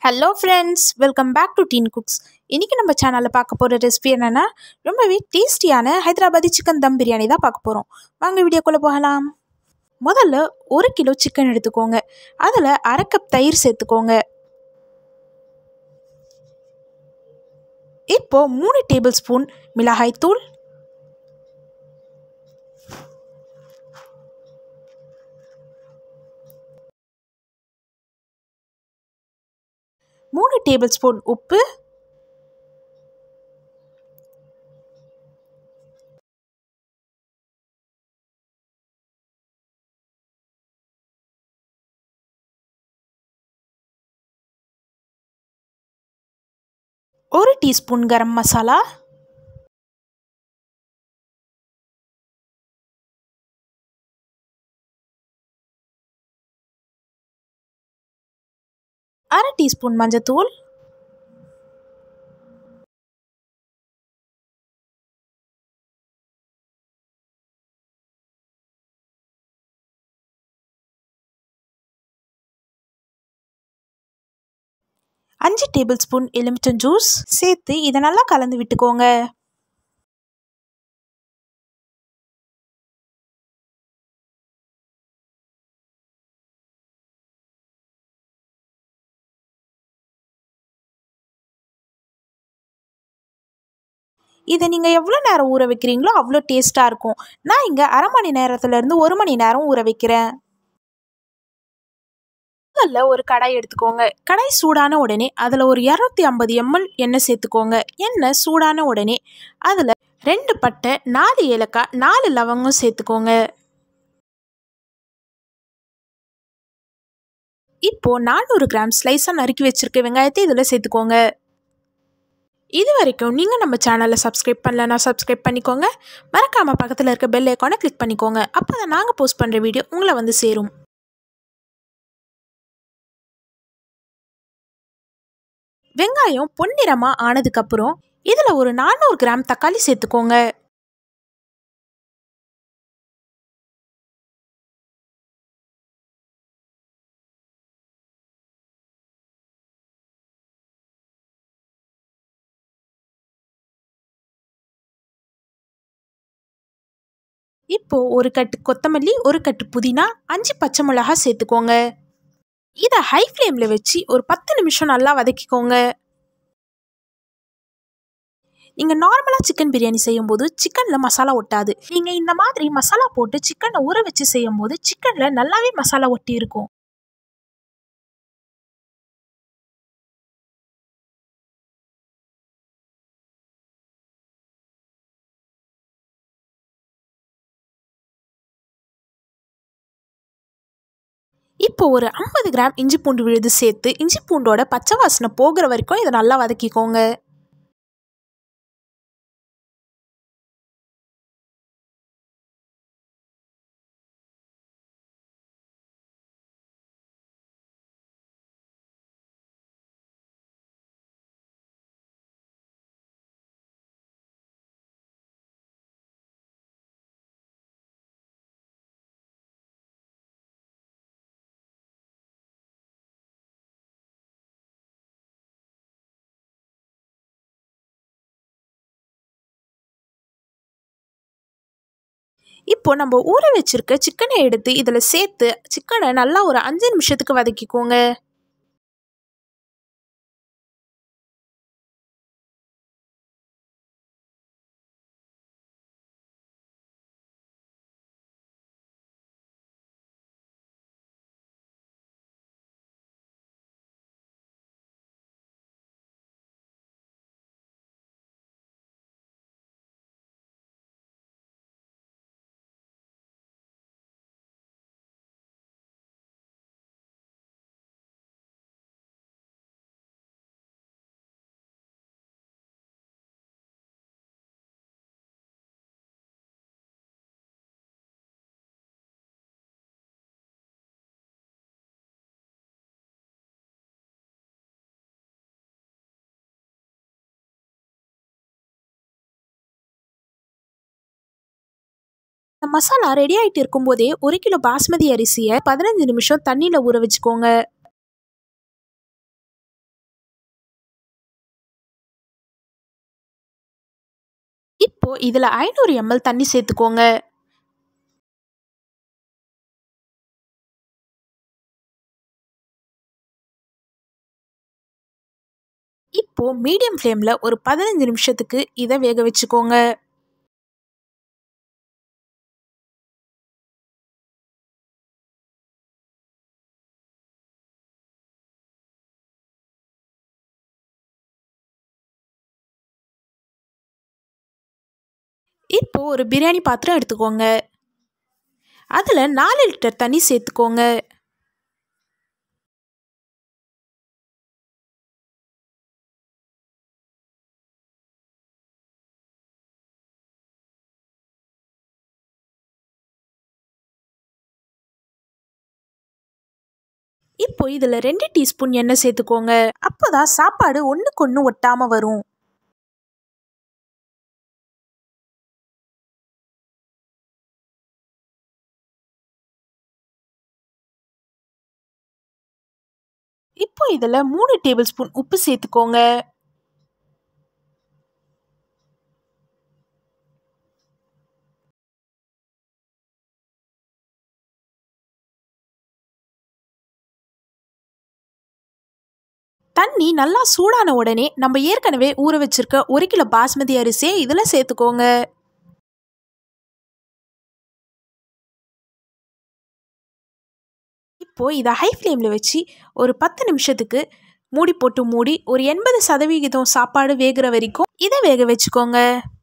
hello friends welcome back to teen cooks இன்றைக்கி நம்ம சேனலில் பார்க்க போகிற ரெசிபி என்னென்னா ரொம்பவே டேஸ்டியான ஹைதராபாதி சிக்கன் தம் பிரியாணி தான் பார்க்க போகிறோம் வாங்க வீடியோக்குள்ளே போகலாம் முதல்ல ஒரு கிலோ சிக்கன் எடுத்துக்கோங்க அதில் அரை கப் தயிர் சேர்த்துக்கோங்க இப்போ மூணு டேபிள் ஸ்பூன் மிளகாய் தூள் மூணு டேபிள் ஸ்பூன் உப்பு ஒரு டீஸ்பூன் கரம் மசாலா அரை டீஸ்பூன் மஞ்சத்தூள் அஞ்சு டேபிள் ஸ்பூன் எலுமிச்சம் ஜூஸ் சேர்த்து இதை நல்லா கலந்து விட்டுக்கோங்க இதை நீங்கள் எவ்வளோ நேரம் ஊற வைக்கிறீங்களோ அவ்வளோ டேஸ்ட்டாக இருக்கும் நான் இங்கே அரை மணி நேரத்துலேருந்து ஒரு மணி நேரம் ஊற வைக்கிறேன் முதல்ல ஒரு கடாய் எடுத்துக்கோங்க கடாய் சூடான உடனே அதில் ஒரு இரநூத்தி ஐம்பது எம்எல் எண்ணெய் சேர்த்துக்கோங்க எண்ணெய் சூடான உடனே அதில் ரெண்டு பட்டை நாலு ஏலக்காய் நாலு லவங்கம் சேர்த்துக்கோங்க இப்போ நானூறு கிராம் ஸ்லைஸாக நறுக்கி வச்சிருக்க வெங்காயத்தை இதில் சேர்த்துக்கோங்க இது வரைக்கும் நீங்கள் நம்ம சேனலை சப்ஸ்கிரைப் பண்ணலன்னா சப்ஸ்கிரைப் பண்ணிக்கோங்க மறக்காமல் பக்கத்தில் இருக்க பெல் ஐக்கானை கிளிக் பண்ணிக்கோங்க அப்போ தான் நாங்கள் போஸ்ட் பண்ணுற வீடியோ உங்களை வந்து சேரும் வெங்காயம் பொன்னிறமாக ஆனதுக்கப்புறம் இதில் ஒரு நானூறு கிராம் தக்காளி சேர்த்துக்கோங்க இப்போ ஒரு கட்டு கொத்தமல்லி ஒரு கட்டு புதினா அஞ்சு பச்சை மிளகா சேர்த்துக்கோங்க இதை ஹை ஃப்ளேமில் வச்சு ஒரு பத்து நிமிஷம் நல்லா வதக்கிக்கோங்க நீங்கள் நார்மலாக சிக்கன் பிரியாணி செய்யும்போது சிக்கனில் மசாலா ஒட்டாது நீங்கள் இந்த மாதிரி மசாலா போட்டு சிக்கனை ஊற வச்சு செய்யும்போது சிக்கனில் நல்லாவே மசாலா ஒட்டி இருக்கும் இப்போ ஒரு ஐம்பது கிராம் இஞ்சி பூண்டு விழுது சேர்த்து இஞ்சி பூண்டோட பச்சை வாசனை போகிற வரைக்கும் இதை நல்லா வதக்கிக்கோங்க இப்போ நம்ம ஊற வச்சிருக்க சிக்கனை எடுத்து இதில் சேர்த்து சிக்கனை நல்லா ஒரு அஞ்சு நிமிஷத்துக்கு வதக்கிக்கோங்க இந்த மசாலா ரெடி ஆகிட்டு இருக்கும்போதே ஒரு கிலோ பாஸ்மதி அரிசியை பதினஞ்சு நிமிஷம் தண்ணியில் ஊற வச்சுக்கோங்க இப்போ இதில் ஐநூறு எம்எல் தண்ணி சேர்த்துக்கோங்க இப்போ மீடியம் ஃப்ளேமில் ஒரு பதினஞ்சு நிமிஷத்துக்கு இதை வேக வச்சுக்கோங்க இப்போ ஒரு பிரியாணி பாத்திரம் எடுத்துக்கோங்க அதில் நாலு லிட்டர் தண்ணி சேர்த்துக்கோங்க இப்போ இதில் ரெண்டு டீஸ்பூன் எண்ணெய் சேர்த்துக்கோங்க அப்போதான் சாப்பாடு ஒன்றுக்கு ஒன்று ஒட்டாமல் வரும் இப்போ இதில் மூணு டேபிள் ஸ்பூன் உப்பு சேர்த்துக்கோங்க தண்ணி நல்லா சூடான உடனே நம்ம ஏற்கனவே ஊற வச்சிருக்க ஒரு கிலோ பாஸ்மதி அரிசியை இதில் சேர்த்துக்கோங்க இப்போ இதை ஹை ஃப்ளேமில் வச்சு ஒரு பத்து நிமிஷத்துக்கு மூடி போட்டு மூடி ஒரு எண்பது சதவிகிதம் சாப்பாடு வேகிற வரைக்கும் இதை வேக வச்சுக்கோங்க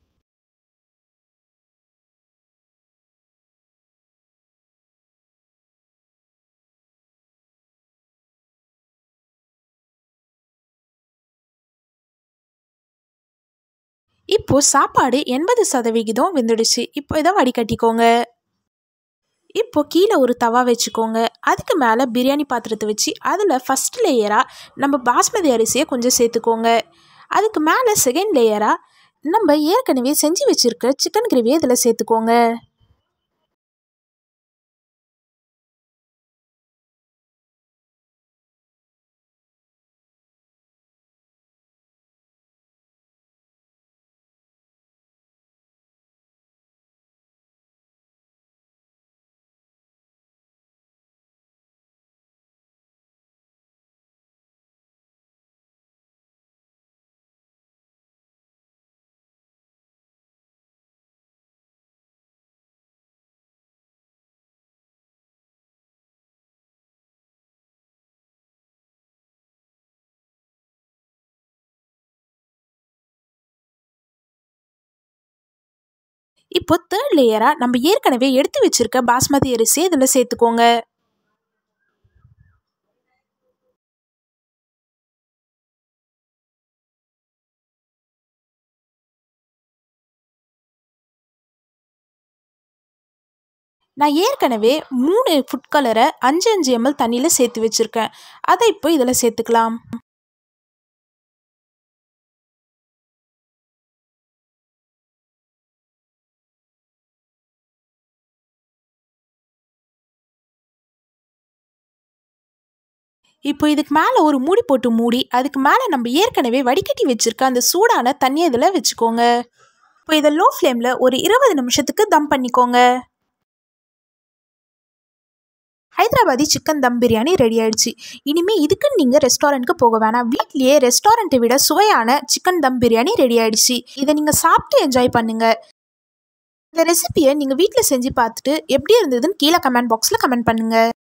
இப்போ சாப்பாடு எண்பது சதவிகிதம் வெந்துடுச்சு இப்போ இதை வடிகட்டிக்கோங்க இப்போ கீழே ஒரு தவா வச்சுக்கோங்க அதுக்கு மேலே பிரியாணி பாத்திரத்தை வச்சு அதில் ஃபஸ்ட் லேயராக நம்ம பாஸ்மதி அரிசியை கொஞ்சம் சேர்த்துக்கோங்க அதுக்கு மேலே செகண்ட் லேயராக நம்ம ஏற்கனவே செஞ்சு வச்சுருக்க சிக்கன் கிரேவியை இதில் சேர்த்துக்கோங்க இப்போ தேர்ட் லேயராக நம்ம ஏற்கனவே எடுத்து வச்சிருக்க பாஸ்மதி அரிசி இதில் சேர்த்துக்கோங்க நான் ஏற்கனவே மூணு ஃபுட் கலரை அஞ்சு அஞ்சு எம்எல் தண்ணியில் சேர்த்து வச்சுருக்கேன் அதை இப்போ இதில் சேர்த்துக்கலாம் இப்போ இதுக்கு மேலே ஒரு மூடி போட்டு மூடி அதுக்கு மேலே நம்ம ஏற்கனவே வடிகட்டி வச்சுருக்க அந்த சூடான தண்ணியை இதில் வச்சுக்கோங்க இப்போ இதை லோ ஃப்ளேமில் ஒரு இருபது நிமிஷத்துக்கு தம் பண்ணிக்கோங்க ஹைதராபாதி சிக்கன் தம் பிரியாணி ரெடி ஆயிடுச்சு இனிமேல் இதுக்குன்னு நீங்கள் ரெஸ்டாரண்ட்க்கு போக வேணாம் வீட்லேயே ரெஸ்டாரண்ட்டை விட சுவையான சிக்கன் தம் பிரியாணி ரெடி ஆயிடுச்சு இதை நீங்கள் சாப்பிட்டு என்ஜாய் பண்ணுங்கள் இந்த ரெசிபியை நீங்கள் வீட்டில் செஞ்சு பார்த்துட்டு எப்படி இருந்ததுன்னு கீழே கமெண்ட் பாக்ஸில் கமெண்ட் பண்ணுங்கள்